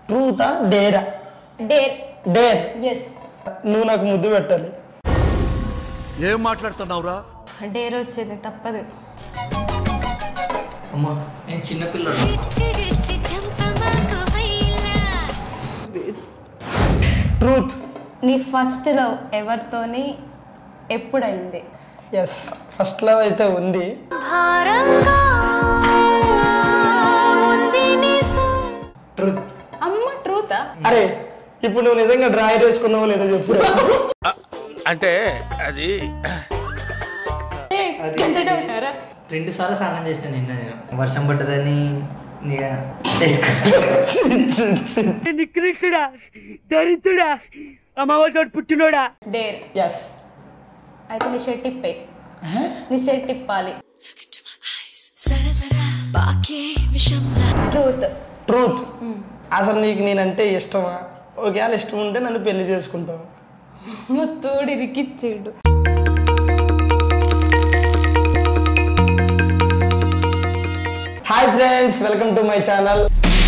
ట్రూతా డేరా dare dare yes నువ్వు నాకు ముద్దు పెట్టాలి ఏం మాట్లాడుతున్నావురా డేర్ వచ్చేది తప్పదు అమ్మా నేను చిన్నపిల్లడు ట్రూత్ నీ ఫస్ట్ లవ్ ఎవరితోని ఎప్పుడైంది ఎస్ ఫస్ట్ లవ్ అయితే ఉంది ట్రూత్ అమ్మ ట్రూతా అరే ఇప్పుడు నువ్వు నిజంగా డ్రాయర్ వేసుకున్నావో లేదో చెప్పు అంటే అది ఉంటారా రెండు సార్లు స్నానం చేసిన నిన్న నేను వర్షం పడ్డదని ఇక చేసుకున్నా. నికృష్టుడా దరిద్రుడా అమావాసోడు పుట్టినోడా డేర్ ఎస్ అయితే నీ షర్ట్ ఇప్పే నీ షర్ట్ ఇప్పాలి ట్రూత్ ట్రూత్ అసలు నీకు నేనంటే ఇష్టమా ఒకవేళ ఇష్టం ఉంటే నన్ను పెళ్లి చేసుకుంటావు ముత్తూడి ఇరికిచ్చిండు hi friends welcome to my channel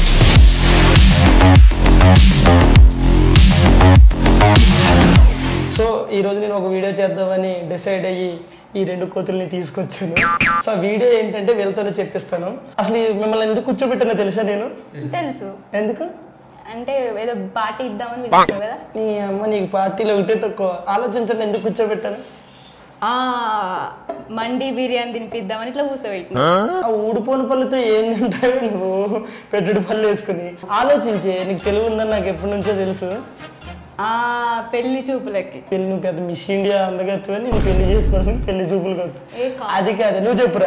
so ఈరోజు నేను ఒక వీడియో చేద్దామని డిసైడ్ అయ్యి ఈ రెండు కోతుల్ని తీసుకొచ్చాను సో ఆ వీడియో ఏంటంటే వీళ్ళతోనే చెప్పిస్తాను అసలు ఈ మిమ్మల్ని ఎందుకు కూర్చోబెట్టానో తెలుసా నేను తెలుసు ఎందుకు అంటే ఏదో పార్టీ ఇద్దామని పిలిచావు కదా నీ అమ్మ నీకు పార్టీలో ఒకటే తక్కువ ఆలోచించండి ఎందుకు కూర్చోబెట్టాను ఆ మండి బిర్యానీ తినిపిద్దామని ఇట్లా కూర్చోబెట్టిన ఆ ఊడిపోని పళ్ళతో ఏం తింటావు నువ్వు పెట్టుడు పళ్ళు వేసుకుని ఆలోచించే నీకు తెలివి ఉందని నాకు ఎప్పటి నుంచో తెలుసు ఆ పెళ్లి చూపులకి పెళ్లి నువ్వు పెద్ద మిస్ ఇండియా అందగత్తువే నేను పెళ్లి చేసుకోవడానికి పెళ్లి చూపులు కాదు ఏ కా అది కాదు నువ్వు చెప్పురా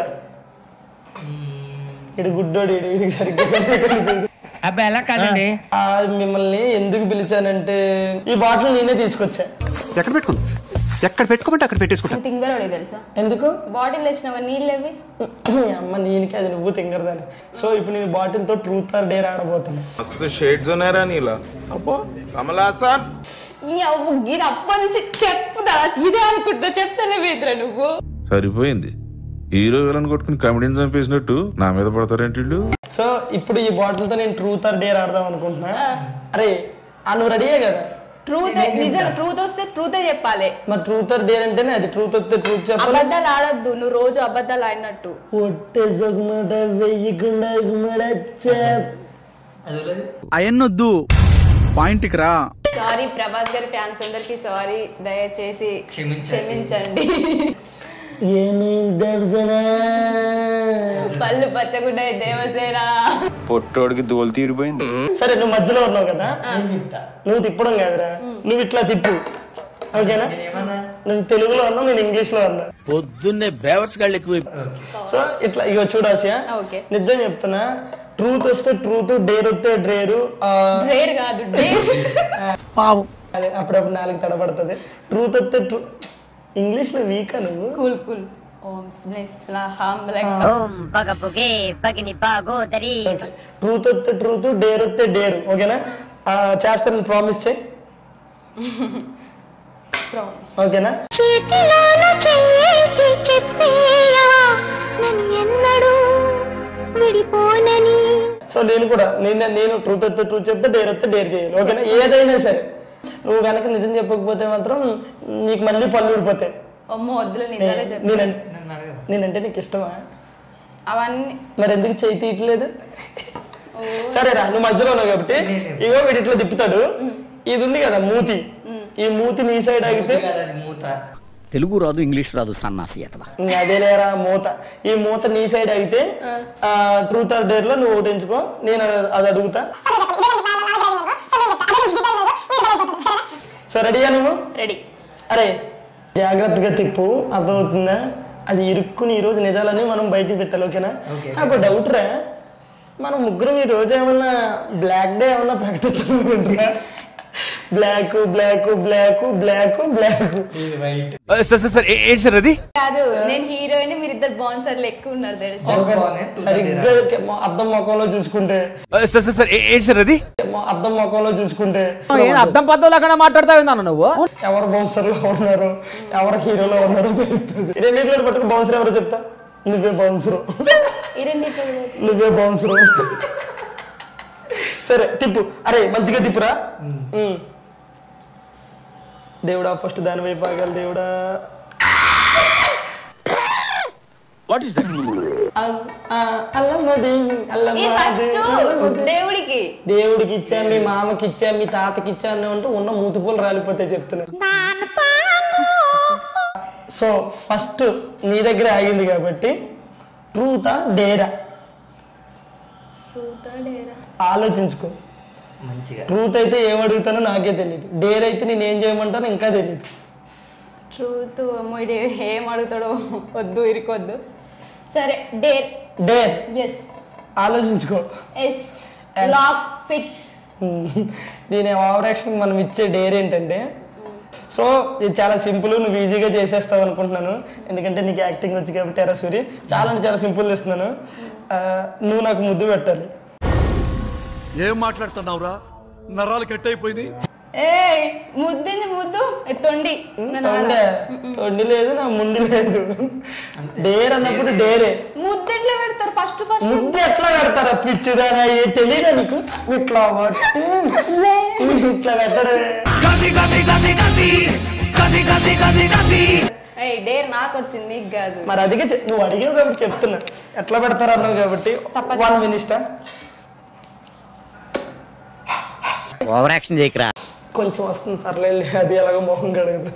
ఇడు గుడ్డోడు ఇడు వీడికి సరిగ్గా కనిపించదు. అబ్బాయి ఎలా కాదండి ఆ, మిమ్మల్ని ఎందుకు పిలిచానంటే ఈ బాటిల్ నేనే తీసుకొచ్చా ఎక్కడ పెట్టుకుంది ఎక్కడ పెట్టుకోమంటే అక్కడ పెట్టేసుకుంటా నువ్వు తింగరోడి తెలుసా ఎందుకు బాటిల్ తెచ్చినావు కదా, నీళ్ళు అవి ఈ అమ్మ నేనికి అది నువ్వు తింగరదాని సో ఇప్పుడు నేను బాటిల్తో ట్రూత్ ఆర్ డేర్ ఆడబోతున్నా मस्त शेड्स होणार नीला अप्पो कमला असा ఈ అవ్వు గిరి అప్పటి నుంచి చెప్పుదా ఇదే అనుకుంటా చెప్తానే వేద్రా నువ్వు సరిపోయింది హీరో విలన్ కొట్టుకుని కమెడీని చంపేసినట్టు నా మీద పడతారేంటి వీళ్ళు సో ఇప్పుడు ఈ బాటిల్తో నేను ట్రూత్ ఆర్ డేర్ ఆడదాం అనుకుంటున్నా అరే ఆ నువ్వు రెడీయే కదా ట్రూత్ నిజం ట్రూత్ వస్తే ట్రూతే చెప్పాలి మరి ట్రూత్ ఆర్ డేర్ అంటేనే అది ట్రూత్ వస్తే ట్రూత్ చెప్పాలి అబద్ధాలు ఆడొద్దు నువ్వు రోజు అబద్ధాలు ఆడినట్టు ఒట్టేసొకమాట వెయ్యకుండా అది వదిలేదు. అయన్నొద్దు పాయింట్కి రా సారీ ప్రభాస్ గారి ఫ్యాన్స్ అందరికి సారీ దయచేసి క్షమించండి. క్షమించండి ఏమైంది పళ్ళు పచ్చగుడ్డ దేవసేన పొట్టోడికి దోలు తీరిపోయింది సరే నువ్వు మధ్యలో ఉన్నావు కదా నేను చెప్తా నువ్వు తిప్పడం కాదురా నువ్వు ఇట్లా తిప్పు ఓకేనా నేనేమన్నా నువ్వు తెలుగులో ఉన్నావు నేను ఇంగ్లీష్ లో ఉన్నా పొద్దున్నే బేవర్స్ గాళ్ళు ఎక్కువ సో ఇట్లా ఇగో చూడాసియా ఓకే నిజం చెప్తున్నా ట్రూత్ వస్తే ట్రూత్ డేర్ వస్తే డేరు రేర్ కాదు డేర్ అదే అప్పుడప్పుడు నాలుగు తడబడుతుంది ట్రూత్ వస్తే ట్రూ ఇంగ్లీష్ లో వీకా నువ్వు కూల్ కూల్ ఓం స్బ్లెస్ హామ్ బ్లాక్ ఓం పగపుగే పగిని పాగోదరి ట్రూత్ వస్తే ట్రూత్ డేర్ వస్తే డేరు ఓకేనా ఆ, చేస్తానని ప్రామిస్ చేయి ప్రామిస్ ఓకేనా చేతిలోన చేసి చెప్పేయవా నన్ను ఎన్నడూ విడిపోనని సో నేను కూడా నేను నేను ట్రూత్ వస్తే ట్రూత్ చెప్తే డేర్ వస్తే డేర్ చేయాలి ఓకేనా ఏదైనా సరే నువ్వు కనుక నిజం చెప్పకపోతే మాత్రం నీకు మళ్ళీ పళ్ళు ఊడిపోతాయి అమ్మో వద్దులే నిజాలే చెప్పు నేనంటే నన్ను అడగదు నేనంటే నీకు ఇష్టమా అవన్నీ మరి ఎందుకు చేయి తీయట్లేదు సరేరా నువ్వు మధ్యలో ఉన్నావు కాబట్టి ఇగో వీడి ఇట్లా తిప్పుతాడు ఇది ఉంది కదా మూతి ఈ మూతి నీ సైడ్ ఆగితే కాదు అది మూత తెలుగు రాదు ఇంగ్లీష్ రాదు సన్నాసి అతవా ఇంకా అదే లేరా మూత ఈ మూత నీ సైడ్ ఆగితే ట్రూత్ ఆర్ డేర్ లో నువ్వు ఒకటి ఎంచుకో నేను అది- అది అడుగుతా సో రెడీయా నువ్వు రెడీ అరే జాగ్రత్తగా తిప్పు అర్థమవుతుందా అది ఇరుక్కుని ఈ రోజు నిజాలని మనం బయటికి పెట్టాలి ఓకేనా ఓకే. నాకు డౌట్ రా మనం ముగ్గురం ఈ రోజు ఏమన్నా బ్లాక్ డే ఏమన్నా ప్రకటిస్తున్నాం black black black black black ఇది వైట్ సార్ సార్ సార్ ఏంటి సార్ అది కాదు నేను హీరోయిన్ మీరిద్దరు బాన్సర్లు ఎక్కువ ఉన్నారు తెలుసా సరిగ్గా మొ- అద్దం ముఖంలో చూసుకుంటే సార్ సార్ సార్ ఏంటి సార్ అది మొ- అద్దం ముఖంలో చూసుకుంటే అర్థం పద్ధతులు లేకుండా మాట్లాడతావు నువ్వు ఎవరు బౌన్సర్లో ఉన్నారు ఎవరు హీరోలో ఉన్నారో తెలుస్తుంది ఈ రెండింటిలో పట్టుకు బౌన్సర్ ఎవరో చెప్తా నువ్వే బౌన్సరు ఈ రెండిట్లో నువ్వే బౌన్సరు సరే తిప్పు అరే మంచిగా తిప్పురా ఉమ్. దేవుడా ఫస్ట్ దాని వైపు ఆగాలి దేవుడా వాట్ ఈస్ దట్ అల్- ఆ, అల్లమ్మది, అల్లమ్మ, ఈ ఫస్ట్ అల్లమ్మది. దేవుడికి దేవుడికి ఇచ్చా మీ మామకి ఇచ్చా మీ తాతకి ఇచ్చా అని ఉంటూ ఉన్న మూతుపూలు రాలిపోతే చెప్తున్నా సో ఫస్ట్ నీ దగ్గర ఆగింది కాబట్టి ట్రూతా డేరా ఆలోచించుకో మంచిగా ట్రూత్ అయితే ఏం అడుగుతానో నాకే తెలియదు డేర్ అయితే నేను ఏం చేయమంటానో ఇంకా తెలియదు ట్రూత్ మొయిడే ఏం అడుగుతాడో వద్దు ఇరుకొద్దు సరే డేర్ డేర్ ఎస్ ఆలోచించుకో ఎస్ Yes. లాక్ ఫిక్స్ దీని ఓవర్ యాక్షన్ మనం ఇచ్చే డేర్ ఏంటంటే సో ఇది చాలా సింపుల్ నువ్వు ఈజీగా చేసేస్తావు అనుకుంటున్నాను ఎందుకంటే నీకు యాక్టింగ్ వచ్చి కాబట్టి ఎరా సూరి చాలా అంటే చాలా సింపుల్ ఇస్తున్నాను ఆ, నువ్వు నాకు ముద్దు పెట్టాలి ఏం మాట్లాడుతున్నావురా నరాలు కట్ అయిపోయింది ఏ ముద్దింది ముద్దు ఏ, తొండి నన్ను తొండే తొండి లేదు నా ముండి లేదు డేర్ అన్నప్పుడు డేరే ముద్దు ఎట్లా పెడతారు ఫస్ట్ ఫస్ట్ ముద్దు ఎట్లా పెడతారా పిచ్చిదానా ఏ తెలియదా నీకు ఇట్లా పట్టి ఇట్లా పెట్టడమే ఏ డేర్ నాకు వచ్చింది నీకు కాదు మరి అదిగే చె- నువ్వు అడిగావు కాబట్టి చెప్తున్నా ఎట్లా పెడతారు అన్నావు కాబట్టి తప్పదు. వన్ మినిస్టర్ ఓవర్ యాక్షన్ చేయకరా కొంచెం వస్తుంది పర్లేదు అది ఎలాగో మొహం కడగదు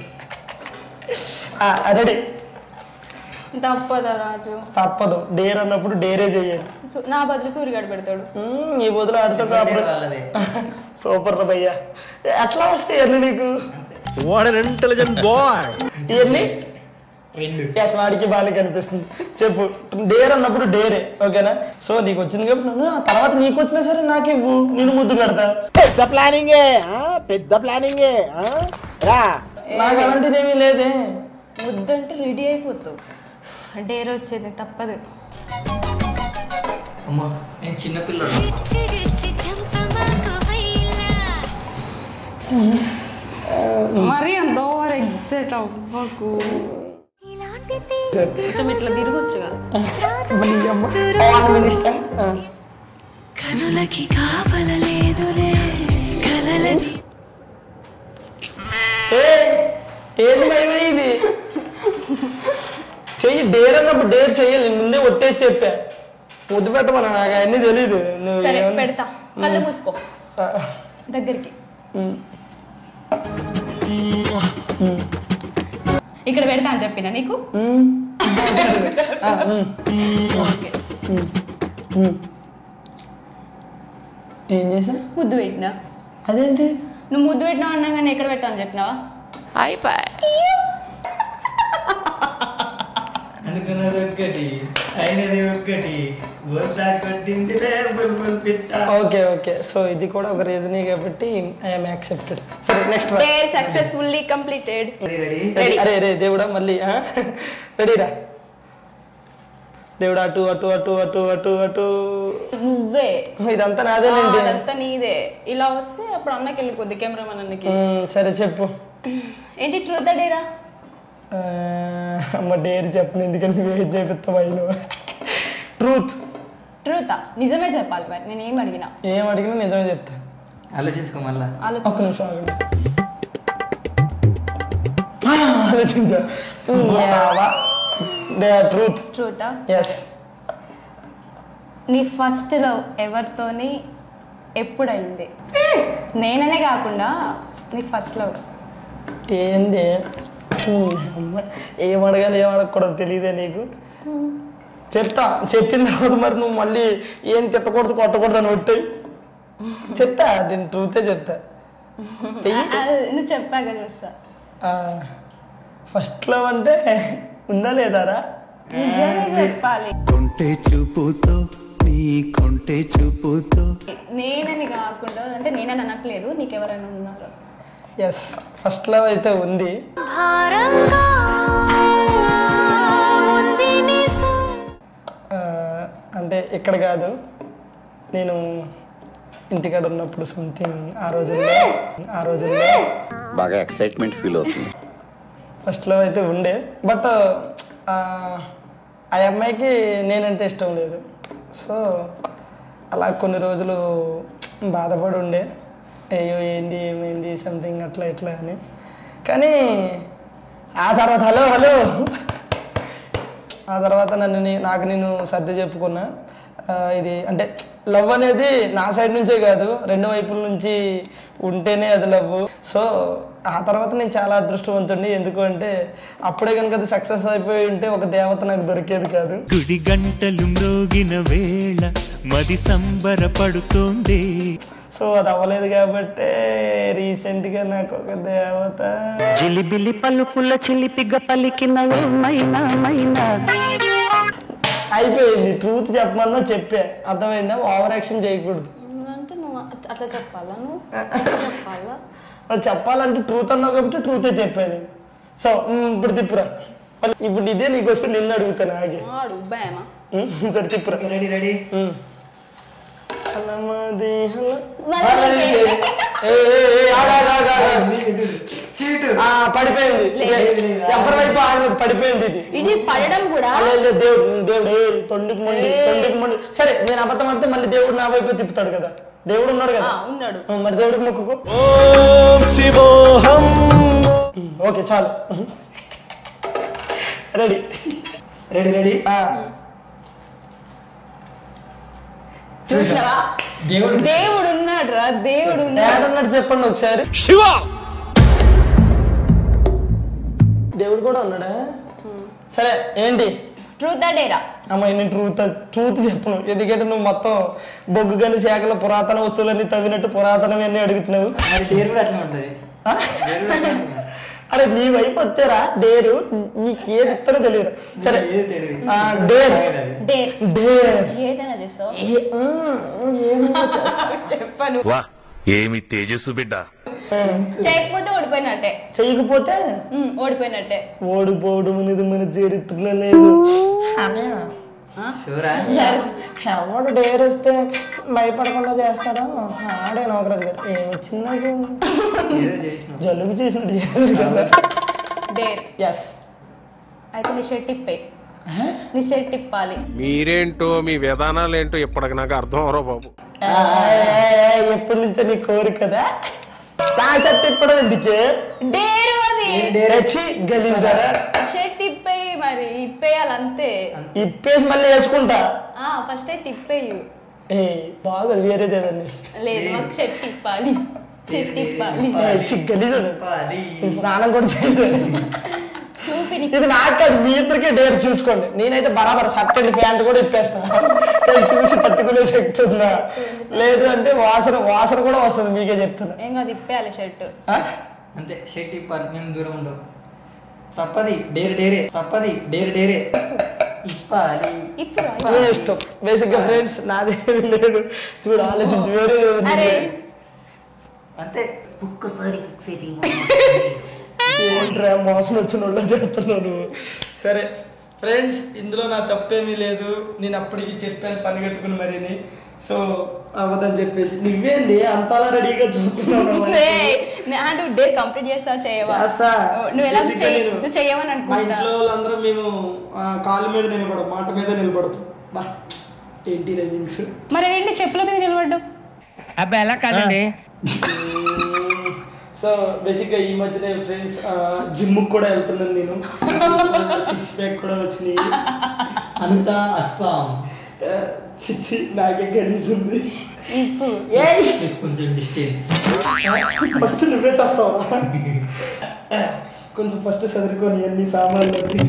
రెడీ తప్పదా రాజు తప్పదు డేర్ అన్నప్పుడు డేరే చెయ్యాలి సు- నా బదులు సూర్యగాడు పెడతాడు మ్మ్, ఈ బదులు ఆడితో కాబట్టి వాళ్ళదే సూపర్ రా భయ్యా ఎట్లా వస్తాయి అన్ని నీకు వాట్ అన్ ఇంటెలిజెంట్ బాయ్ ఇవన్నీ రెండు ఎస్ వాడికి బాగా కనిపిస్తుంది చెప్పు డేర్ అన్నప్పుడు డేరే ఓకేనా సో నీకు వచ్చింది కాబట్టి నన్ను ఆ తర్వాత నీకు వచ్చినా సరే నాకు ఇవ్వు నేను ముద్దు పెడతా పెద్ద ప్లానింగే పెద్ద ప్లానింగే రా నాకు అలాంటిది ఏమీ లేదే ముద్దు అంటే రెడీ అయిపోతావు డేర్ వచ్చేది తప్పదు అమ్మా నేను చిన్నపిల్లడు మరి అంత ఓవర్ ఎగ్జైట్ అవ్వకు కొంచెం ఇట్లా తిరగొచ్చు కదా వన్ మినిస్టర్ కనులకి కాపలలేదులే కలలని ఏది భయమే ఇది చెయ్యి డేర్ అన్నప్పుడు డేర్ చెయ్యాలి నేను ముందే ఒట్టేసి చెప్పా ముద్దు పెట్టమన్నా నాకు అవన్నీ తెలీదు నువ్వు సరే ఏమన్నా- పెడతా కళ్ళు మూసుకో ఆ, దగ్గరికి ఉమ్. ఇక్కడ పెడతా అని చెప్పిన నీకు ఉమ్. ఆ, ఉమ్. ఓకే ఏం చేసా ముద్దు పెట్టినా అదేంటి నువ్వు ముద్దు పెట్టినావు అన్నా కానీ ఎక్కడ పెట్టా అని చెప్పినావా అనుకున్నది ఒక్కటి అయినది ఒక్కటి బోర్లా కొట్టిందిలే బుల్బుల్ పిట్ట ఓకే ఓకే సో ఇది కూడా ఒక రీజనే కాబట్టి ఐఎమ్ యాక్సెప్టెడ్ సరే next dare successfully completed ready ready Ready. అరే రే దేవుడా మళ్ళీ రెడీరా దేవుడా అటు అటు అటు అటు అటు అటు నువ్వే ఇదంతా ఆ, నాదేనండి అదంతా నీదే ఇలా వస్తే అప్పుడు అన్నకి వెళ్ళిపోద్ది కెమెరామెన్ అన్నకి ఉమ్, సరే చెప్పు ఏంటి ట్రూత్ డేరా ఆ, అమ్మ డేర్ చెప్పను ఎందుకంటే నువ్వు ఏం చేపిస్తావు అయిన ట్రూత్ ట్రూతా నిజమే చెప్పాలి మరి నేను ఏం అడిగినా ఏం అడిగినా నిజమే చెప్తా ఆలోచించుకో మళ్ళా ఒక్క ఆలోచించు నిమిషం ఆగండి ఆ, ఆలోచించా ట్రూత్ ట్రూతా ఎస్ నీ ఫస్ట్ లవ్ ఎవరితోని ఎప్పుడైంది నేననే కాకుండా నీ ఫస్ట్ లవ్ ఏంది ఉమ్, అమ్మ, ఏం అడగాలి ఏం అడగకూడదు తెలియదే నీకు చెప్తా చెప్పిన తర్వాత మరి నువ్వు మళ్ళీ ఏం తిట్టకూడదు కొట్టకూడదు అని ఒట్టాయి చెప్తా నేను ట్రూతే చెప్తా చెయ్యి. నువ్వు చెప్పాక చూస్తా ఆ, ఫస్ట్ లవ్ అంటే ఉందా లేదారా నిజమే చెప్పాలి కొంటే చూపుతో నీ కొంటే చూపుతో నేనని కాకుండా అంటే నేనని అనట్లేదు నీకెవరైనా ఉన్నారు ఎస్ ఫస్ట్ లవ్ అయితే ఉంది భారంగా ఉంది నిజం ఆ, అంటే ఇక్కడ కాదు నేను ఇంటికాడ ఉన్నప్పుడు సంథింగ్ ఆ రోజుల్లో ఆ రోజుల్లో బాగా ఎక్సైట్మెంట్ ఫీల్ అవుతుంది ఫస్ట్లో అయితే ఉండే బట్ ఆ అమ్మాయికి నేనంటే ఇష్టం లేదు సో అలా కొన్ని రోజులు బాధపడి ఉండే అయ్యో ఏంది ఏమైంది సంథింగ్ అట్లా ఇట్లా అని కానీ ఆ తర్వాత హలో హలో ఆ తర్వాత నన్ను నే- నాకు నేను సర్ది చెప్పుకున్నా ఆ, ఇది అంటే లవ్ అనేది నా సైడ్ నుంచే కాదు రెండు వైపుల నుంచి ఉంటేనే అది లవ్ సో ఆ తర్వాత నేను చాలా అదృష్టవంతుడిని ఎందుకు అంటే అప్పుడే కనుక అది సక్సెస్ అయిపోయి ఉంటే ఒక దేవత నాకు దొరికేది కాదు గుడి గంటలు మ్రోగిన వేళ మది సంబరపడుతోంది సో అది అవ్వలేదు కాబట్టి రీసెంట్గా నాకు ఒక దేవత జిలిబిలి పలుకుల చిలిపిగ పలికిన మైనా మైనా అయిపోయింది ట్రూత్ చెప్పమన్నా చెప్పే అర్థమైందా ఓవర్ యాక్షన్ చేయకూడదు అంటే నువ్వు అట్- అట్లా చెప్పాలా నువ్వు చెప్పాలా మరి చెప్పాలంటే ట్రూత్ అన్నావు కాబట్టి ట్రూతే చెప్పాను సో మ్, ఇప్పుడు తిప్పురా మళ్ళీ ఇప్పుడు ఇదే నీకు వస్తే నిన్ను అడుగుతాను ఆగే ఆడు భయమా మ్, సరే తిప్పురా రెడీ రెడీ మ్. హలమది హల మళ్ళీ ఏ, ఏ, ఏ, ఆగు, ఆగు, ఆగు, ఆగు. చీటు ఆ, పడిపోయింది లేదు. ఎవరి వైపు ఆగలేదు పడిపోయింది ఇది ఇది పడడం కూడా అలా లేదు, దేవుడు దేవుడు ఏ తొండికి మొండి ఏ. తొండికి మొండి సరే నేను అబద్ధం ఆడితే మళ్ళీ దేవుడు నా వైపు తిప్పుతాడు కదా దేవుడు ఉన్నాడు కదా ఆ, ఉన్నాడు ఆ, మరి దేవుడికి మొక్కుకో ఓం శివోహం ఉమ్, ఓకే చాలు రెడీ రెడీ రెడీ చూసినావా దేవుడు దేవుడు ఉన్నాడు రా దేవుడు ఉన్నాడు ఏడన్నట్టు చెప్పండి ఒకసారి శివ దేవుడు కూడా ఉన్నాడా సరే ఏంటి ట్రూత్ డేరా అమ్మాయి నేను ట్రూత్ ట్రూత్ చెప్పను ఎందుకంటే నువ్వు మొత్తం బొగ్గు గని శాఖల పురాతన వస్తువులన్నీ తవ్వినట్టు పురాతనవన్నీ అడుగుతున్నావు మరి డేరు కూడా అట్లా ఉంటుంది ఆ? అరే నీ వైపు వస్తేరా డేరు నీకు ఏది ఇస్తారో తెలియదు సరే ఏది తెలియదు. ఆ, డేర్ డేర్ డేర్ ఏదైనా చేస్తావు ఏ- ఉమ్, ఏమో చేస్తా. చెప్పను వా ఏమి తేజస్సు బిడ్డ చేయకపోతే ఓడిపోయినట్టే చేయకపోతే ఉమ్, ఓడిపోయినట్టే ఓడిపోవడం అనేది మన చరిత్రలో లేదు షూరా సరే. ఎవడు డేర్ వస్తే భయపడకుండా చేస్తాడో ఆడే నౌకరాజు గారు ఏమొచ్చింది నాకు ఏదో చేసిన జలుబు చేసినట్టు చేశాడు కదా డేర్ ఎస్ అయితే నీ షర్ట్ ఇప్పే నీ షర్ట్ ఇప్పాలి మీరేంటో మీ విధానాలు ఏంటో ఇప్పటికి నాకు అర్థం అవరో బాబు ఎప్పటి నుంచో నీ కోరిక కదా నా షర్ట్ ఇప్పడం ఎందుకే డేరు అది రెచ్చి గలీజారా షర్ట్ ఇప్పేయి మరి ఇప్పేయాలి అంతే ఇప్పేసి మళ్ళీ వేసుకుంటా ఆ ఫస్ట్ అయితే ఇప్పేయు ఏ బాగోదు వేరేది ఏదండి లేదు మాకు షర్ట్ ఇప్పాలి షర్ట్ ఇప్పాలి గలీజు అది స్నానం కూడా చేయలేదు చూపి నీకు ఇది నాకు కాదు మీ ఇద్దరికే డేర్ చూసుకోండి నేనైతే బరాబర్ షర్ట్ అండ్ ప్యాంట్ కూడా ఇప్పేస్తా నేను చూసి తట్టుకునే శక్తి ఉందా లేదు అంటే వాసన వాసన కూడా వస్తుంది మీకే చెప్తున్నా ఏం కాదు ఇప్పేయాలి షర్ట్ ఆ? అంతే షెట్ ఇప్పాలి మేము దూరం ఉంటాం తప్పది డేర్ డేరే తప్పది డేర్ డేరే ఇప్పాలి ఇప్పుడు మీ ఇష్టం బేసిక్ గా ఫ్రెండ్స్ నాదేమీ లేదు చూడు ఆలోచించి వేరే అరే అంతే ఒక్కసారి ఫిక్స్ అయితే ఏంట్రా మోసం వచ్చిన వాళ్ళు చేస్తున్నాను సరే ఫ్రెండ్స్ ఇందులో నా తప్పేమీ లేదు నేను అప్పటికి చెప్పాను పని కట్టుకుని మరిని సో అవ్వదని చెప్పేసి నువ్వేంది అంతలా రెడీగా చూస్తున్నావు నువ్వు డేర్ కంప్లీట్ చేస్తా చేయవా చేస్తా. నువ్వు ఎలా Basically చేయ- నేను- నువ్వు చేయవని మా అనుకుంటా ఇంట్లో వాళ్ళందరూ మేము ఆ, కాళ్ళ మీద నిలబడం మాట మీద నిలబడతాం బా ఏంటి రైలింగ్స్ మరి ఏంటి చెప్పుల మీద నిలబడ్డావు అబ్బాయి ఎలా కాదండి సో బేసిక్గా ఈ మధ్యనే ఫ్రెండ్స్ జిమ్ కూడా వెళ్తున్నాను నేను సిక్స్ ప్యాక్ కూడా వచ్చినాయి అంతా అస్సాం ఆ, చిచ్చి నాకే కలిసింది ఇప్పు కొంచెం డిస్టెన్స్ ఫస్ట్ నువ్వే చేస్తావా కొంచెం ఫస్ట్ చదువుకొని అన్ని సామాన్లు అన్ని.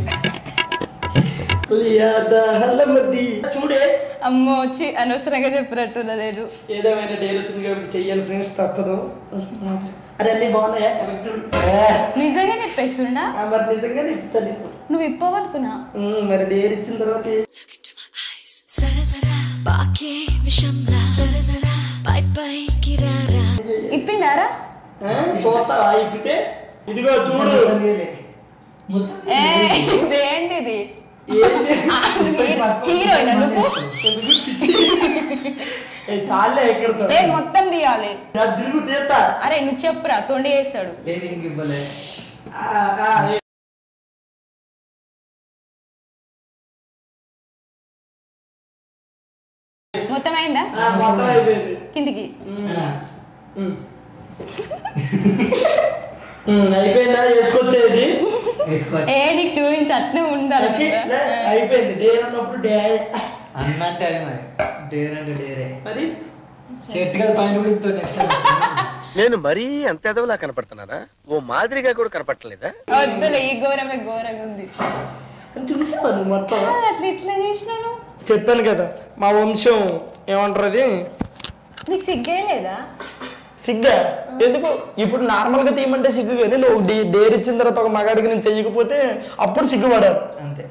లియాదా హల్లమద్ది. చూడే అమ్మో వచ్చి అనవసరంగా చెప్పినట్టు లేదు ఏదేమైనా డేర్ వచ్చింది కాబట్టి చెయ్యాలి ఫ్రెండ్స్ తప్పదు అరే అన్ని బాగున్నాయా వెనక్కి చూడు. నిజంగా చెప్పేస్తుండా ఆ, మరి నిజంగా చెప్తాను నువ్వు ఇప్పవనుకున్నా ఉమ్, మరి డేర్ ఇచ్చిన తర్వాత ఏ- సరసరా పాకే విషంలా సరసరా పై పై కిరారా ఇప్పిండారా ఆ, చూస్తావా ఇప్పితే ఇదిగో చూడు మొత్తం ఏ ఇదేంటిది ఏంటి? హీరోయిన్ నువ్వు ఏ, చాలే ఎక్కడతో ఏ మొత్తం తీయాలి తిరుగు తీస్తా అరే నువ్వు చెప్పురా తొండి వేస్తాడు లేదు ఇంక ఇవ్వలే ఆ, ఆ, ఏ. మొత్తం అయిందా ఆ, మొత్తం అయిపోయింది కిందికి ఉమ్, అయిపోయిందా వేసుకొచ్చేది వేసుకోవచ్చు ఏ నీకు చూపించి అట్నే ఉండాలి ఛీ, లే, అయిపోయింది డే అన్నప్పుడు డే అన్నట్టే అది మరి డేర్ అంటే డేరే మరి చెట్టు కదా పైన ఉడుకుతావు నెక్స్ట్ నేను మరీ అంత ఎదవలా కనపడుతున్నానా ఓ మాదిరిగా కూడా కనపడలేదా వద్దులే ఈ ఘోరమే ఘోరంగా ఉంది చూసావా నువ్వు మొత్తం ఆ, అట్లా ఇట్లా చేసినాను చెప్పాను కదా మా వంశం ఏమంటారు అది నీకు సిగ్గే లేదా సిగ్గా ఎందుకు ఇప్పుడు నార్మల్ గా తీయమంటే సిగ్గు కానీ నువ్వు డే డేర్ ఇచ్చిన తర్వాత ఒక మగాడికి నేను చెయ్యకపోతే అప్పుడు సిగ్గుపడాలి అంతే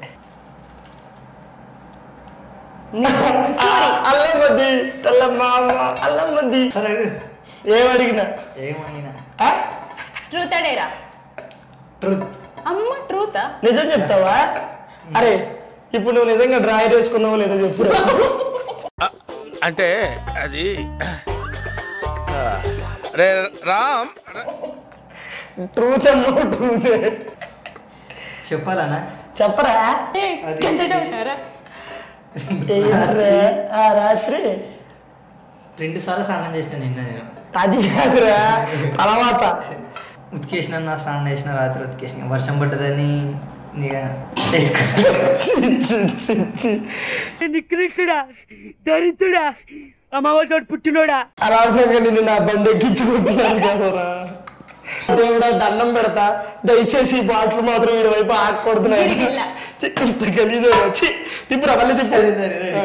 అల్లం మద్ది తెల్లమ్మ అల్లం మద్ది సరే అడుగు. ఏమడిగినా ఏమైనా ఆ? ట్రూత్ అడేరా ట్రూత్ అమ్మ ట్రూతా నిజం చెప్తావా అరే ఇప్పుడు నువ్వు నిజంగా డ్రాయర్ వేసుకున్నావో లేదో చెప్పురా అంటే అది రే రామ్ ట్రూత్ అన్నో ట్రూత్ చెప్పాలనా చెప్పరా అది- ఉంటారా ఏంట్రా? ఆ రాత్రి రెండు సార్లు స్నానం చేసిన నిన్న నేను అది కాదురా తర్వాత ఉతికేసిన నా స్నానం చేసిన రాత్రి ఉతికేసిన వర్షం పడ్డదని ఇక వేసుకో. చి, చి, చి, చి. నికృష్టుడా దరిద్రుడా అమ్మవారి పుట్టినోడా అనవసరంగా నిన్ను నా బండి ఎక్కించుకుంటున్నాను కదరా దేవుడా దండం పెడతా దయచేసి ఈ బాటలు మాత్రం వీడి వైపు ఆకూడదున్నాయి వీడికెళ్ళా. ఇంత గలీజు వచ్చి తిప్పురా మళ్ళీ తిప్పు సరే, సరే, రెడీ.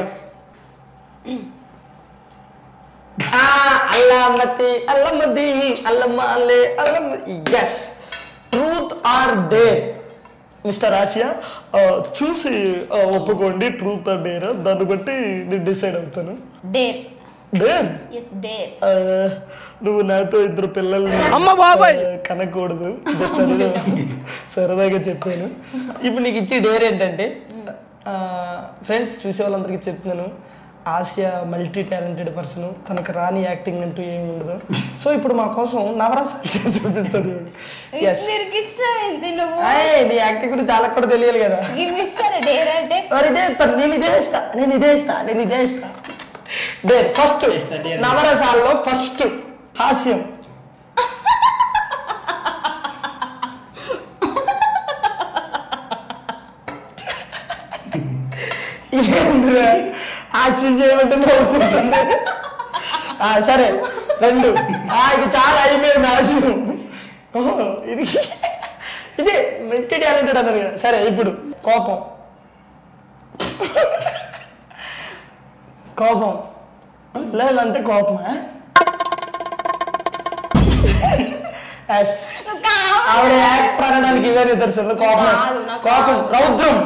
ఆ, అల్లమ్మతి అల్లమ్మది అల్లమ్మ అల్లే అల్లమ్మ yes truth or dare mister Asia ఆ, చూసి ఆ, ఒప్పుకోండి ట్రూత్ ఆర్ డేర్ దాన్ని బట్టి నేను డిసైడ్ అవుతాను డేర్ డేర్ ఎస్ డేర్ ఆ, నువ్వు నాతో ఇద్దరు పిల్లల్ని అమ్మ బాబాయ్! ఆ, కనకూడదు జస్ట్ అది సరదాగా చెప్పాను ఇప్పుడు నీకు ఇచ్చే డేర్ ఏంటంటే ఫ్రెండ్స్ చూసే వాళ్ళందరికీ చెప్తున్నాను ఆసియా మల్టీ టాలెంటెడ్ పర్సన్ తనకు రాని యాక్టింగ్ అంటూ ఏమి ఉండదు సో ఇప్పుడు మా కోసం నవరసాలు చేసి చూపిస్తుంది ఎస్ ఇచ్చినా ఏంటి నువ్వు నీ యాక్టింగ్ గురించి చాలా కూడా తెలియాలి కదా ఇవి ఇస్తారా డేర్ అంటే మరి ఇదే ఇస్తాను నేను ఇదే ఇస్తా నేను ఇదే ఇస్తా నేను ఇదే ఇస్తా డే ఫస్ట్ ఇస్తా, dare. నవరసాల్లో ఫస్ట్ హాస్యం ఏంద్రా హాస్యం చేయమంటే నవ్వుకుంటుంది ఆ, సరే రెండు ఆ, ఇది చాలా అయిపోయింది హాస్యం ఓహో, ఇది ఇదే మల్టీ టాలెంటెడ్ అన్నారు కదా సరే ఇప్పుడు కోపం కోపం లేదంటే కోపమా ఎస్ నువ్వు కావాలి. ఆవిడ యాక్టర్ అనడానికి ఇవే నిదర్శనం కోపం కాదు, నాకు కోపం రౌద్రం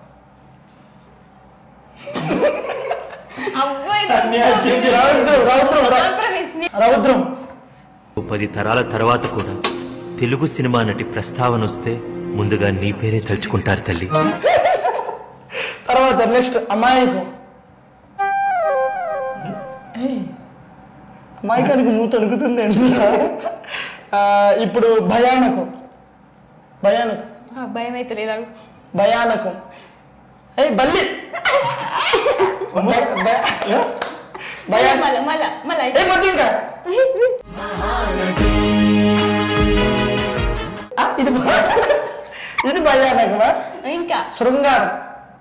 అబ్బో, ఇది రౌద్రం రౌద్రం Compromise. రౌద్రం పది తరాల తర్వాత కూడా తెలుగు సినిమా నటి ప్రస్తావన వస్తే ముందుగా నీ పేరే తలుచుకుంటారు తల్లి తర్వాత నెక్స్ట్ అమాయకం ఏయ్, అమాయకానికి మూత అనుకుతుంది ఇప్పుడు భయానకం భయానకం ఆ, భయం అయితే లేదా భయానకం ఏయ్ బల్లి భయ- భయ- భయా మళ్ళా మళ్ళా మళ్ళా ఏ మొత్తం ఇంకా ఆ, ఇది భ- ఇది భయానకమా ఇంకా శృంగారం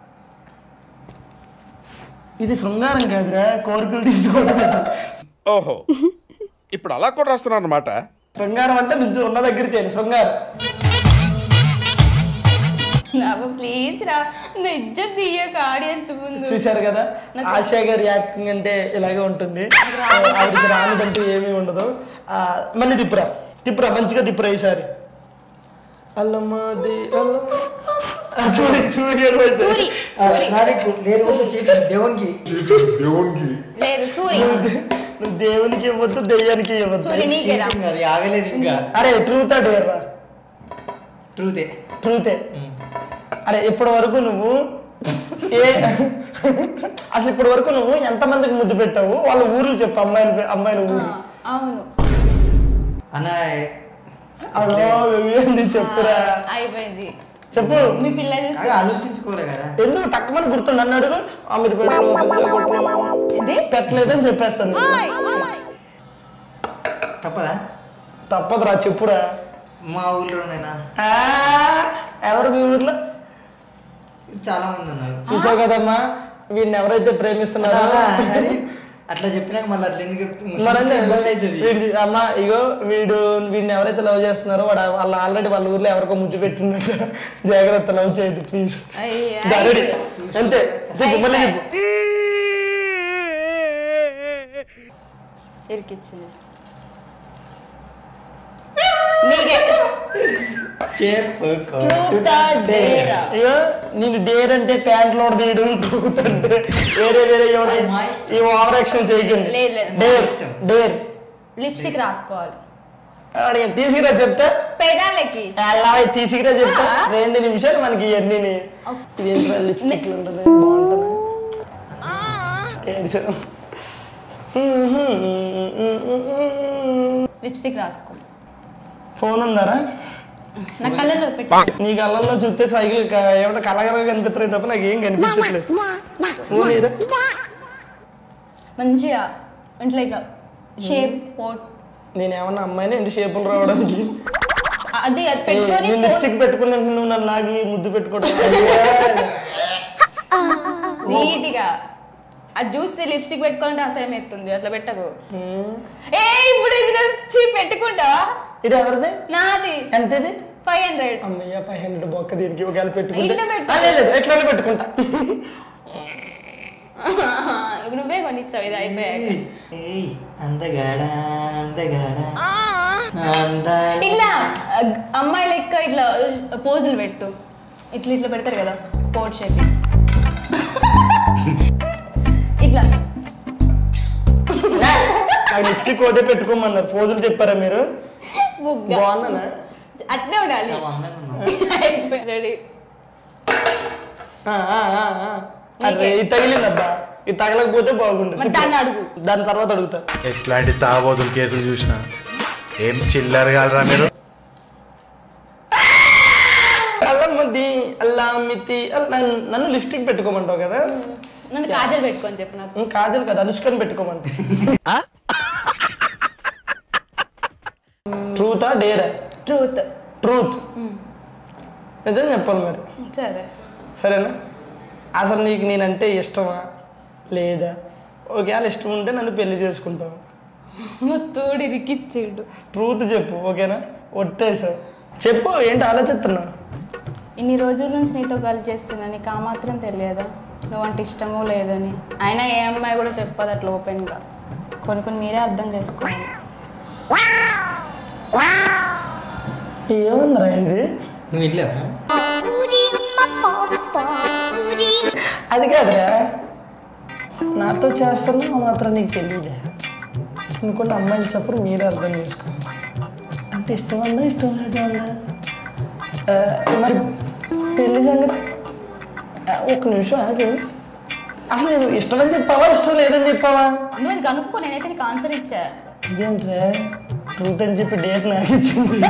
ఇది శృంగారం కాదురా కోరికలు తీసుకోవడం ఓహో ఇప్పుడు అలా కూడా రాస్తున్నాను అనమాట శృంగారం అంటే నుంచి ఉన్న దగ్గర చేయాలి శృంగారం బాబు ప్లీజ్ రా నా ఇజ్జత్ తీయక ఆడియన్స్ ముందు చూశారు కదా నాకు- ఆశా గారి యాక్టింగ్ అంటే ఇలాగే ఉంటుంది ఆవిడకి రానిదంటూ ఏమీ ఉండదు ఆ, మళ్ళీ తిప్పురా తిప్పురా మంచిగా తిప్పురా ఈసారి అల్లమ్మది అల్లమ్మ ఆ, చూడి చూడి ఏడు సూరి సూరి నాదికు లేదు వద్దు చీకటి దేవునికి లేదు సూరి నువ్వు దేవునికి ఇవ్వద్దు దెయ్యానికి ఇవ్వద్దు సూరి నీకేరా చీటింగ్ అది ఆగలేదు ఇంకా అరే ట్రూత్ అంటే రా ట్రూతే ట్రూతే అరే ఇప్పటి వరకు నువ్వు ఏ అసలు ఇప్పటి వరకు నువ్వు ఎంతమందికి ముద్దు పెట్టావు వాళ్ళ ఊర్లు చెప్పు అమ్మాయిల పే- అమ్మాయిల ఊరు అవును అన్న అదో ఏంది చెప్పురా అయిపోయింది చెప్పు మీ పిల్ల చూసి బాగా ఆలోచించుకోలే కదా ఎందుకు టక్కమని గుర్తుండి అన్నాడు ఆ మీరు పెట్టు ఇది పెట్టలేదని చెప్పేస్తాను తప్పదా తప్పదురా చెప్పురా మా ఊళ్ళోనేనా ఆ, ఎవరు మీ ఊర్లో చాలా మంది ఉన్నారు చూసావు కదమ్మా వీడిని ఎవరైతే ప్రేమిస్తున్నారో అది అట్లా చెప్పినాక మళ్ళీ అట్లా ఎందుకు చెప్తు- మరంతే ఇబ్బంది అవుతుంది వీడి అమ్మ ఇగో వీడు వీడిని ఎవరైతే లవ్ చేస్తున్నారో వాడు వాళ్ళు ఆల్రెడీ వాళ్ళ ఊర్లో ఎవరికో ముద్దు పెట్టినట్టు జాగ్రత్త లవ్ చేయదు ప్లీజ్ అయ్య, రెడీ అయ్య. అంతే చెప్పు మళ్ళీ చెప్పు ఇరికిచ్చింది నీకే చెప్పుకో Truth or dare? ఇగో నేను డేర్ అంటే ప్యాంట్ లో తీయడం ట్రూత్ అంటే వేరే వేరే ఎవరు అది మా ఇష్టం. ఈ ఓవర్ యాక్షన్ చేయకండి లేదు, లేదు. డేర్ ఇష్టం. డేర్ లిప్స్టిక్ రాసుకోవాలి ఆడ తీసుకురా చెప్తా పెదాలకి అలా తీసుకురా చెప్తా ఆ? రెండు నిమిషాలు మనకి ఇవన్నీ ఇదేంట్రా లిప్స్టిక్ ఉంటుంది బాగుంటుంది ఏడ్చు. లిప్స్టిక్ రాసుకో ఫోన్ ఉందారా నా కళ్ళలో పెట్టి నీ కళ్ళల్లో చూస్తే సైకిల్ క- ఏమంటే కలగరగా కనిపిస్తున్నాయి తప్ప నాకు ఏం కనిపించట్లేదు ఫోన్ ఏరా? మంచిగా ఇంట్లో ఇట్లా షేప్ పోట్ నేను ఏమన్నా అమ్మాయిని ఇంటి షేపులు రావడానికి అది అది పెట్టుకొని నేను లిప్స్టిక్ పెట్టుకున్నాను నువ్వు నన్ను లాగి ముద్దు పెట్టుకోవడం నీట్గా అది చూస్తే లిప్స్టిక్ పెట్టుకోవాలంటే అసహ్యం ఎత్తుంది అట్లా పెట్టకు ఏ ఇప్పుడు ఇది వచ్చి పెట్టుకుంటావా ఇది ఎవరిది నాది ఎంత ఇది ఫైవ్ హండ్రెడ్ అమ్మయ్య ఫైవ్ హండ్రెడ్ బొక్క దీనికి ఒకవేళ పెట్టుకుంటే ఇల్లు పెట్టు. ఆ, లేదు లేదు, ఎట్లానే పెట్టుకుంటా నువ్వే కొనిస్తావు ఇది అయిపోయాక ఏయ్, అందగాడా అందగాడా అందా ఇట్లా అ- అమ్మాయి లెక్క ఇట్లా పోజులు పెట్టు ఇట్లా ఇట్లా పెడతారు కదా కోట్ షేప్ ఇట్లా నాకు లిప్స్టిక్ ఒకటే పెట్టుకోమన్నారు పోజులు చెప్పారా మీరు బుగ్గ బాగున్నానా అట్లే ఉండాలి చాలా అందంగా ఉన్నావు. రెడీ ఆ, ఆ, ఆ, ఆ. అరే, ఇది తగిలిందబ్బా ఇది తగలకపోతే బాగుండదు మరి దాన్ని అడుగు దాని తర్వాత అడుగుతా ఎట్లాంటి తాగబోతుల కేసులు చూసినా ఏం చిల్లర కాదురా మీరు అల్లమ్మది అల్లామితి అల్లా నన్ను లిప్స్టిక్ పెట్టుకోమంటావు కదా నన్ను కాజల్ పెట్టుకొని చెప్పు నాకు ఉం, కాజల్ కదా అనుష్కని పెట్టుకోమంటే ట్రూతా డేరా ట్రూత్ ట్రూత్ నిజం చెప్పాలి మరి సరే సరేనా అసలు నీకు నేనంటే ఇష్టమా లేదా ఒకవేళ ఇష్టం ఉంటే నన్ను పెళ్లి చేసుకుంటావు ముత్తూడి రికిచ్చిండు ట్రూత్ చెప్పు ఓకేనా ఒట్టేసావు చెప్పు ఏంటి ఆలోచిస్తున్నావు ఇన్ని రోజుల నుంచి నీతో కలిసి చేస్తున్నా నీకు ఆ మాత్రం తెలియదా నువ్వంటే ఇష్టమో లేదని అయినా ఏ అమ్మాయి కూడా చెప్పదు అట్లా ఓపెన్గా కొన్ని కొన్ని మీరే అర్థం చేసుకోవాలి ఏముందిరా ఇది నువ్వు ఇల్లు అది కాదురా నాతో చేస్తున్నా ఆ మాత్రం నీకు తెలియదే ఇంకొన్ని అమ్మాయిలు చెప్పరు మీరే అర్థం చేసుకో అంటే ఇష్టం ఉందా ఇష్టం లేదా ఉందా ఆ, మరి పెళ్లి సంగతి ఆ, ఒక్క నిమిషం ఆగి అసలు నేను ఇష్టమని చెప్పావా ఇష్టం లేదని చెప్పావా నువ్వు అది కనుక్కో నేనైతే నీకు ఆన్సర్ ఇచ్చా ఇదేంట్రా ట్రూత్ అని చెప్పి డేట్ నాకు ఇచ్చింది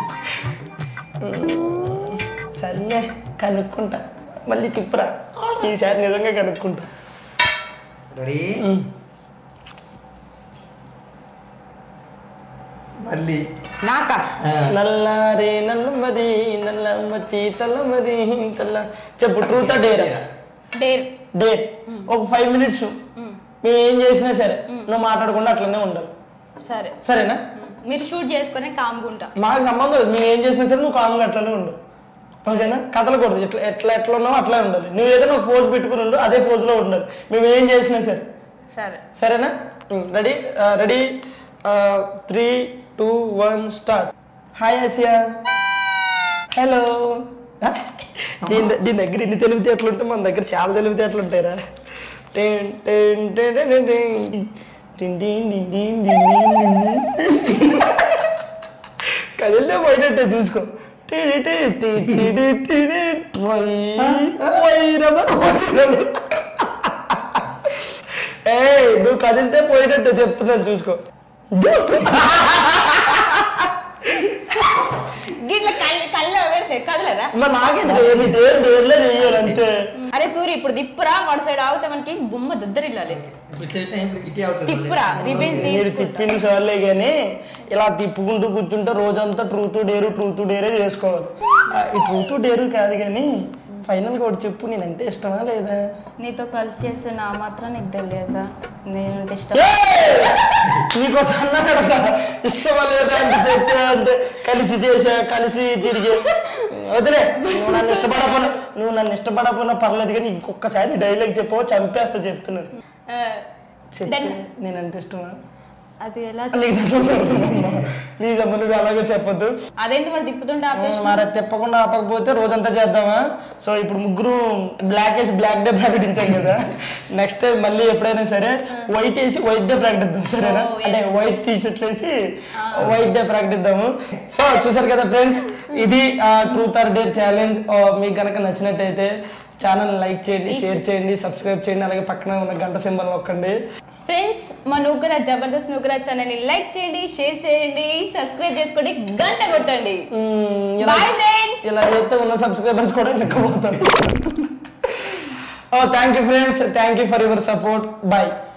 సర్లే కనుక్కుంటా మళ్ళీ తిప్పురా ఈసారి నిజంగా కనుక్కుంటా రెడీ మళ్ళీ నాకా నల్లారే నల్లమది నల్లమతి తల్లమది తల్ల చెప్పు ట్రూతా డేరా డేర్ డేర్ ఒక ఫైవ్ మినిట్స్ మేము ఏం చేసినా సరే నువ్వు మాట్లాడకుండా అట్లనే ఉండాలి సరే సరేనా మీరు షూట్ చేసుకునే కామ్గుంటా మాకు సంబంధం లేదు మేము ఏం చేసినా సరే నువ్వు కామ్గా అట్లనే ఉండు ఓకేనా కదలకూడదు ఎట్లా ఎట్లా ఎట్లా ఉన్నావో అట్లే ఉండాలి నువ్వు ఏదైనా ఒక పోజ్ పెట్టుకుని ఉండు అదే పోజ్లో ఉండాలి మేము ఏం చేసినా సరే సరే సరేనా ready ready three two one start hi Asia hello దీని ద- దీని దగ్గర ఇన్ని తెలివితేటలు ఉంటే మన దగ్గర చాలా తెలివితేటలు ఉంటాయిరా ten ten ten ten ten ten. Ten ten ten ten ten ten ten. కదిలితే పోయినట్టే చూసుకో టిడి టి టి టిడి టిడి ట్రై. వైరమ వైరమ. ఏయ్ నువ్వు కదిలితే పోయినట్టే చెప్తున్నాను చూసుకో గిట్ల కళ్ళు కళ్ళు పెడితే కదలదా మరి నాకే తెలియదు డేర్ డేర్లే చెయ్యాలి అంతే అరే సూర్య ఇప్పుడు దిప్పురా వాడు సైడ్ ఆగితే మనకి బొమ్మ దద్దరిల్లాలి ఇట్లా ఇప్పుడు ఇటే అవుతుంది తిప్పురా రివెంజ్ మీరు తీర్చుకుంటా తిప్పింది సార్లే కానీ ఇలా తిప్పుకుంటూ కూర్చుంటే రోజంతా ట్రూత్ డేరు ట్రూత్ డేరే చేసుకోవాలి ఆ, ఈ ట్రూత్ డేరు కాదు కానీ ఫైనల్గా ఒకటి చెప్పు నేనంటే ఇష్టమా లేదా నీతో కలిసి చేస్తే నా మాత్రం నీకు తెలియదా నేనంటే ఇష్టం నీకు ఒక అన్న కడతా ఇష్టమా లేదా అంటే చెప్పే అంటే కలిసి చేసా కలిసి తిరిగి వదిలే నువ్వు నన్ను ఇష్టపడకపోయినా నువ్వు నన్ను ఇష్టపడకపోయినా పర్లేదు కానీ ఇంకొకసారి డైలాగ్ చెప్పవో చంపేస్తా చెప్తున్నాను ఆ, చెప్పు Done. నేనంటే ఇష్టమా అది ఎలా నీకు దండం పెడతానమ్మా. ప్లీజ్ అమ్మ నువ్వు అలాగే చెప్పొద్దు అదేంటి మరి తిప్పుతుంటే ఆపేసి మరి అది తిప్పకుండా ఆపకపోతే రోజంతా చేద్దామా సో ఇప్పుడు ముగ్గురు బ్లాక్ వేసి బ్లాక్ డే ప్రకటించాం కదా నెక్స్ట్ టైం మళ్ళీ ఎప్పుడైనా సరే వైట్ వేసి వైట్ డే ప్రకటిద్దాం సరేనా Oh, yes. అంటే వైట్ టీ షర్ట్లు వేసి వైట్ డే ప్రకటిద్దాము సో చూసారు కదా ఫ్రెండ్స్ ఇది ట్రూత్ ఆర్ డేర్ ఛాలెంజ్ మీకు కనుక నచ్చినట్టయితే ఛానల్ లైక్ చేయండి షేర్ చేయండి సబ్స్క్రైబ్ చేయండి అలాగే పక్కన ఉన్న గంట సింబల్ నొక్కండి ఫ్రెండ్స్ మా నూకరా జబర్దస్త్ నూకరా ఛానల్ని లైక్ చేయండి షేర్ చేయండి సబ్స్క్రైబ్ చేసుకోండి గంట కొట్టండి మ్మ్, ఇలా Bye, friends. ఇలా చేస్తే ఉన్న సబ్స్క్రైబర్స్ కూడా వెనక్కిపోతారు thank you friends thank you for your support bye